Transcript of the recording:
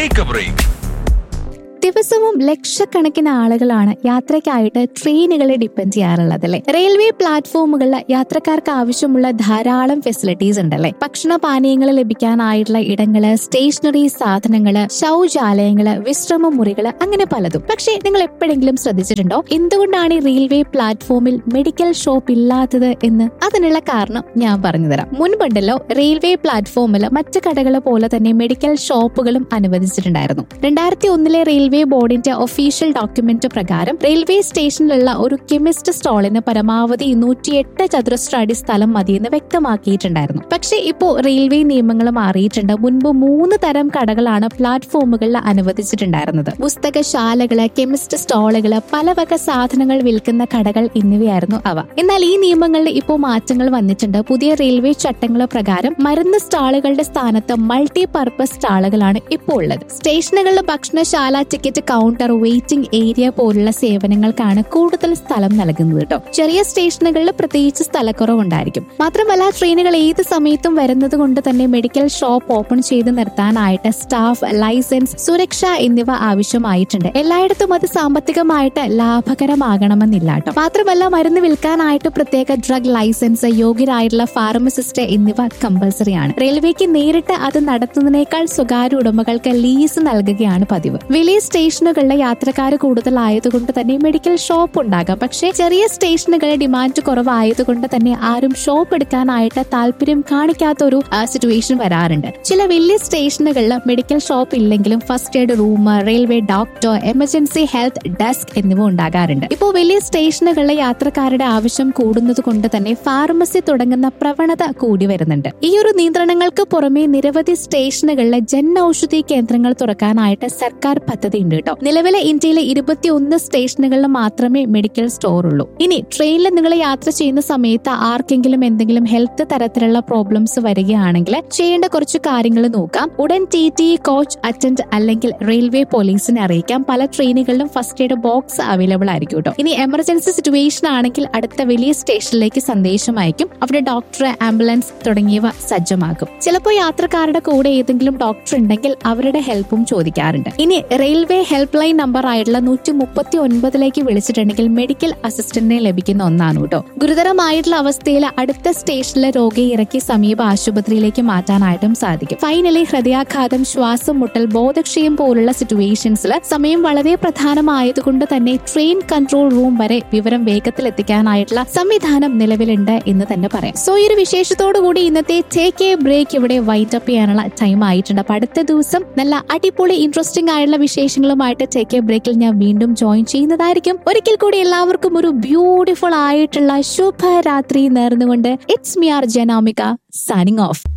take a break ദിവസവും ലക്ഷക്കണക്കിന് ആളുകളാണ് യാത്രയ്ക്കായിട്ട് ട്രെയിനുകളെ ഡിപ്പെൻഡ് ചെയ്യാറുള്ളത് അല്ലേ റെയിൽവേ പ്ലാറ്റ്ഫോമുകളിൽ യാത്രക്കാർക്ക് ആവശ്യമുള്ള ധാരാളം ഫെസിലിറ്റീസ് ഉണ്ടല്ലേ ഭക്ഷണ പാനീയങ്ങൾ ലഭിക്കാനായിട്ടുള്ള ഇടങ്ങള് സ്റ്റേഷനറി സാധനങ്ങള് ശൗചാലയങ്ങള് വിശ്രമ മുറികള് അങ്ങനെ പലതും പക്ഷേ നിങ്ങൾ എപ്പോഴെങ്കിലും ശ്രദ്ധിച്ചിട്ടുണ്ടോ എന്തുകൊണ്ടാണ് ഈ റെയിൽവേ പ്ലാറ്റ്ഫോമിൽ മെഡിക്കൽ ഷോപ്പ് ഇല്ലാത്തത് എന്ന് അതിനുള്ള കാരണം ഞാൻ പറഞ്ഞു തരാം മുൻപുണ്ടല്ലോ റെയിൽവേ പ്ലാറ്റ്ഫോമിൽ മറ്റ് കടകളെ പോലെ തന്നെ മെഡിക്കൽ ഷോപ്പുകളും അനുവദിച്ചിട്ടുണ്ടായിരുന്നു രണ്ടായിരത്തി ഒന്നിലെ റെയിൽവേ ബോർഡിന്റെ ഒഫീഷ്യൽ ഡോക്യുമെന്റ് പ്രകാരം റെയിൽവേ സ്റ്റേഷനിലുള്ള ഒരു കെമിസ്റ്റ് സ്റ്റോളിന് പരമാവധി നൂറ്റിയെട്ട് ചതുരശ്ര അടി സ്ഥലം മതിയെന്ന് വ്യക്തമാക്കിയിട്ടുണ്ടായിരുന്നു പക്ഷേ ഇപ്പോൾ റെയിൽവേ നിയമങ്ങൾ മാറിയിട്ടുണ്ട് മുൻപ് മൂന്ന് തരം കടകളാണ് പ്ലാറ്റ്ഫോമുകളിൽ അനുവദിച്ചിട്ടുണ്ടായിരുന്നത് പുസ്തകശാലകള് കെമിസ്റ്റ് സ്റ്റോളുകള് പല വക സാധനങ്ങൾ വിൽക്കുന്ന കടകൾ എന്നിവയായിരുന്നു അവ എന്നാൽ ഈ നിയമങ്ങളിൽ ഇപ്പോൾ മാറ്റങ്ങൾ വന്നിട്ടുണ്ട് പുതിയ റെയിൽവേ ചട്ടങ്ങൾ പ്രകാരം മരുന്ന് സ്റ്റാളുകളുടെ സ്ഥാനത്ത് മൾട്ടി പർപ്പസ് സ്റ്റാളുകളാണ് ഇപ്പോൾ ഉള്ളത് സ്റ്റേഷനുകളിൽ ഭക്ഷണശാല ടിക്കറ്റ് കൗണ്ടർ വെയിറ്റിംഗ് ഏരിയ പോലുള്ള സേവനങ്ങൾക്കാണ് കൂടുതൽ സ്ഥലം നൽകുന്നത് കേട്ടോ ചെറിയ സ്റ്റേഷനുകളിൽ പ്രത്യേകിച്ച് സ്ഥലക്കുറവുണ്ടായിരിക്കും മാത്രമല്ല ട്രെയിനുകൾ ഏത് സമയത്തും വരുന്നത് കൊണ്ട് തന്നെ മെഡിക്കൽ ഷോപ്പ് ഓപ്പൺ ചെയ്ത് നിർത്താനായിട്ട് സ്റ്റാഫ് ലൈസൻസ് സുരക്ഷ എന്നിവ ആവശ്യമായിട്ടുണ്ട് എല്ലായിടത്തും അത് സാമ്പത്തികമായിട്ട് ലാഭകരമാകണമെന്നില്ല കേട്ടോ മാത്രമല്ല മരുന്ന് വിൽക്കാനായിട്ട് പ്രത്യേക ഡ്രഗ് ലൈസൻസ് യോഗ്യരായിട്ടുള്ള ഫാർമസിസ്റ്റ് എന്നിവ കമ്പൽസറി ആണ് റെയിൽവേക്ക് നേരിട്ട് അത് നടത്തുന്നതിനേക്കാൾ സ്വകാര്യ ഉടമകൾക്ക് ലീസ് നൽകുകയാണ് പതിവ് വലിയ സ്റ്റേഷനുകളിലെ യാത്രക്കാർ കൂടുതലായതുകൊണ്ട് തന്നെ മെഡിക്കൽ ഷോപ്പ് ഉണ്ടാകാം പക്ഷേ ചെറിയ സ്റ്റേഷനുകളിൽ ഡിമാൻഡ് കുറവായതുകൊണ്ട് തന്നെ ആരും ഷോപ്പ് എടുക്കാനായിട്ട് താല്പര്യം കാണിക്കാത്ത ഒരു സിറ്റുവേഷൻ വരാറുണ്ട് ചില വലിയ സ്റ്റേഷനുകളിൽ മെഡിക്കൽ ഷോപ്പ് ഇല്ലെങ്കിലും first aid room railway doctor emergency health desk എന്നിവ ഉണ്ടാകാറുണ്ട് ഇപ്പോൾ വലിയ സ്റ്റേഷനുകളിലെ യാത്രക്കാരുടെ ആവശ്യം കൂടുന്നത് കൊണ്ട് തന്നെ ഫാർമസി തുടങ്ങുന്ന പ്രവണത കൂടി വരുന്നുണ്ട് ഈ ഒരു നിയന്ത്രണങ്ങൾക്ക് പുറമെ നിരവധി സ്റ്റേഷനുകളിലെ ജൻ ഔഷധി കേന്ദ്രങ്ങൾ തുറക്കാനായിട്ട് സർക്കാർ പദ്ധതി ഉണ്ട് കേട്ടോ നിലവിലെ ഇന്ത്യയിലെ ഇരുപത്തിയൊന്ന് സ്റ്റേഷനുകളിൽ മാത്രമേ മെഡിക്കൽ സ്റ്റോർ ഉള്ളൂ ഇനി ട്രെയിനിൽ നിങ്ങൾ യാത്ര ചെയ്യുന്ന സമയത്ത് ആർക്കെങ്കിലും എന്തെങ്കിലും ഹെൽത്ത് തരത്തിലുള്ള പ്രോബ്ലംസ് വരികയാണെങ്കിൽ ചെയ്യേണ്ട കുറച്ച് കാര്യങ്ങൾ നോക്കാം ഉടൻ ടി ടി കോച്ച് അറ്റൻഡ് അല്ലെങ്കിൽ റെയിൽവേ പോലീസിനെ അറിയിക്കാം പല ട്രെയിനുകളിലും ഫസ്റ്റ് എയ്ഡ് ബോക്സ് അവൈലബിൾ ആയിരിക്കും കേട്ടോ ഇനി എമർജൻസി സിറ്റുവേഷൻ ആണെങ്കിൽ അടുത്ത വലിയ സ്റ്റേഷനിലേക്ക് സന്ദേശം അയക്കും അവിടെ ഡോക്ടർ ആംബുലൻസ് തുടങ്ങിയവ സജ്ജമാക്കും ചിലപ്പോൾ യാത്രക്കാരുടെ കൂടെ ഏതെങ്കിലും ഡോക്ടർ ഉണ്ടെങ്കിൽ അവരുടെ ഹെൽപ്പും ചോദിക്കാറുണ്ട് ഇനി റെയിൽവേ ഹെൽപ്പ് ലൈൻ നമ്പർ ആയിട്ടുള്ള നൂറ്റി മുപ്പത്തി ഒൻപതിലേക്ക് വിളിച്ചിട്ടുണ്ടെങ്കിൽ മെഡിക്കൽ അസിസ്റ്റന്റിനെ ലഭിക്കുന്ന ഒന്നാണ് കേട്ടോ ഗുരുതരമായിട്ടുള്ള അവസ്ഥയിൽ അടുത്ത സ്റ്റേഷനിലെ രോഗിയെ ഇറക്കി സമീപ ആശുപത്രിയിലേക്ക് മാറ്റാനായിട്ടും സാധിക്കും ഫൈനലി ഹൃദയാഘാതം ശ്വാസം മുട്ടൽ ബോധക്ഷയം പോലുള്ള സിറ്റുവേഷൻസിൽ സമയം വളരെ പ്രധാനമായതുകൊണ്ട് തന്നെ ട്രെയിൻ കൺട്രോൾ റൂം വരെ വിവരം വേഗത്തിൽ എത്തിക്കാനായിട്ടുള്ള സംവിധാനം നിലവിലുണ്ട് എന്ന് തന്നെ പറയാം സോ ഈ ഒരു വിശേഷത്തോടു കൂടി ഇന്നത്തെ ടേക്ക് എ ബ്രേക്ക് ഇവിടെ വൈൻഡ് അപ്പ് ചെയ്യാനുള്ള ടൈം ആയിട്ടുണ്ട് അപ്പൊ അടുത്ത ദിവസം നല്ല അടിപൊളി ഇൻട്രസ്റ്റിംഗ് ആയിട്ടുള്ള വിശേഷങ്ങളുമായിട്ട് ടേക്ക് എ ബ്രേക്കിൽ ഞാൻ വീണ്ടും ജോയിൻ ചെയ്യുന്നതായിരിക്കും ഒരിക്കൽ കൂടി എല്ലാവർക്കും ഒരു ബ്യൂട്ടിഫുൾ ആയിട്ടുള്ള ശുഭരാത്രി നേർന്നുകൊണ്ട് it's me R Janamika signing of